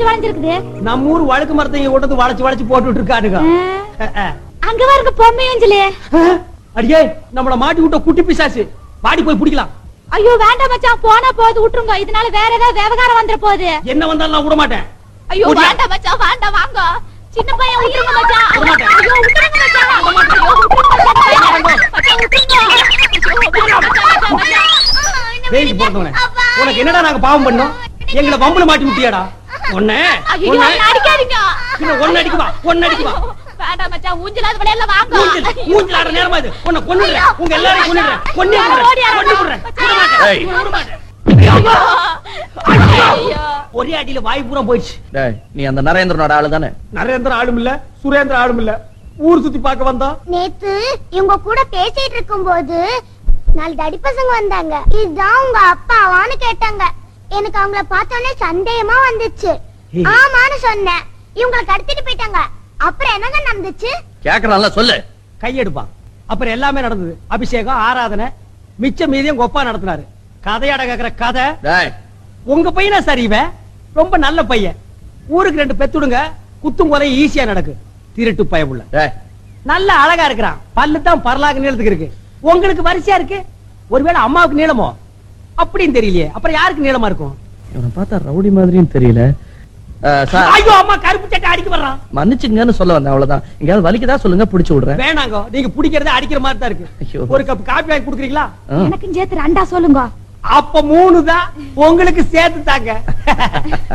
வளைஞ்சு வளைஞ்சிருக்குது நம்ம ஊர் வழுக்கு மரத்தை இங்க கொண்டு வந்து வளைச்சு வளைச்சு போட்டுட்டு இருக்கானுங்க ஆ, அஹ், அஹ். அங்க பாருங்க பொம்மையும் சொல்லி அஹ், அடியே நம்மள மாட்டி விட்ட குட்டி பிசாசு பாடி போய் பிடிக்கலாம் ஐயோ வேண்டாம் மச்சான் போனா போகுது விட்டுருங்க இதனால வேற ஏதாவது விவகாரம் வந்துட போகுது என்ன வந்தாலும் நான் விட மாட்டேன் ஐயோ ஓடியா. வேண்டாம் மச்சான் வேண்டாம் வாங்க சின்ன பையன் விட்டுருங்க மச்சான் விட மாட்டேன். ஐயோ விட்டுருங்க மச்சான் ஐயோ விட்டுருங்க மச்சான். மச்சான் விட்டுருங்க ஐயோ வேண்டாம் மச்சான், மச்சான், மச்சான். வேலைக்கு போறதவனே உனக்கு என்னடா நாங்க பாவம் பண்ணோம் எங்களை பம்புல மாட்டி விட்டியாடா ஒண்ணு ஐயோ ஒண்ணு என்ன அடிக்காதீங்க பின்ன ஒண்ணு அடிக்குவா ஒண்ணு அடிக்குவா வேண்டாம் மச்சான் ஊஞ்சலாத விளையாடல வாங்க மூஞ்சில் மூஞ்சில் ஆடுற நேரமா இது உன்னை கொன்னுடுறேன் உங்க எல்லாரையும் கொன்னுடுறேன் கொன்னே யாரும் ஓடி விடுறேன் ஆடுறா. கொன்னு விடுறேன் விட மாட்டேன் ஏய். விட மாட்டேன் ஐயோ ஒரே அடியில வாய் பூரா போயிடுச்சு டேய் நீ அந்த நரேந்திரனோட ஆளு தானே நரேந்திர ஆளும் இல்ல சுரேந்திர ஆளும் இல்ல ஊர் சுத்தி பார்க்க வந்தா நேத்து இவங்க கூட பேசிட்டு இருக்கும்போது நாலு தடி பசங்க வந்தாங்க இதுதான் உங்க அப்பாவான்னு கேட்டாங்க எனக்கு அவங்கள பார்த்தோன்னே சந்தேகமா வந்துச்சு ஏய். ஆமான்னு சொன்னேன் இவங்களை கடத்திட்டு போயிட்டாங்க அப்புறம் என்னங்க நடந்துச்சு கேக்குறான்ல சொல்லு கையெடுப்பான் அப்புறம் எல்லாமே நடந்தது அபிஷேகம் ஆராதனை மிச்ச மீதியும் கொப்பா நடத்தினாரு கதையாட கேக்குற கதை டேய் உங்க பையனா சரி இவன் ரொம்ப நல்ல பையன் ஊருக்கு ரெண்டு பெத்துடுங்க குத்தும் கொலை ஈஸியா நடக்கு திருட்டு பயமுள்ள டேய் நல்ல அழகா இருக்கிறான் பல்லு தான் பரலாக நீளத்துக்கு இருக்கு உங்களுக்கு வரிசையா இருக்கு ஒருவேளை அம்மாவுக்கு நீளமோ அப்படின்னு தெரியலையே அப்புறம் யாருக்கு நீளமா இருக்கும் இவனை பார்த்தா ரவுடி மாதிரியும் தெரியல அஹ், சார் ஐயோ அம்மா கருப்பு சட்டை அடிக்க வர்றான் மன்னிச்சுங்கன்னு சொல்ல வந்தேன் அவ்வளவுதான் எங்கேயாவது வலிக்குதா சொல்லுங்க பிடிச்சு விடுறேன் வேணாங்க நீங்க பிடிக்கிறதே அடிக்கிற மாதிரி தான் இருக்கு ஐயோ. ஒரு கப் காப்பி வாங்கி குடுக்குறீங்களா ஆ. எனக்கும் சேர்த்து ரெண்டா சொல்லுங்க அப்ப மூணு தான் உங்களுக்கு சேர்த்து தாங்க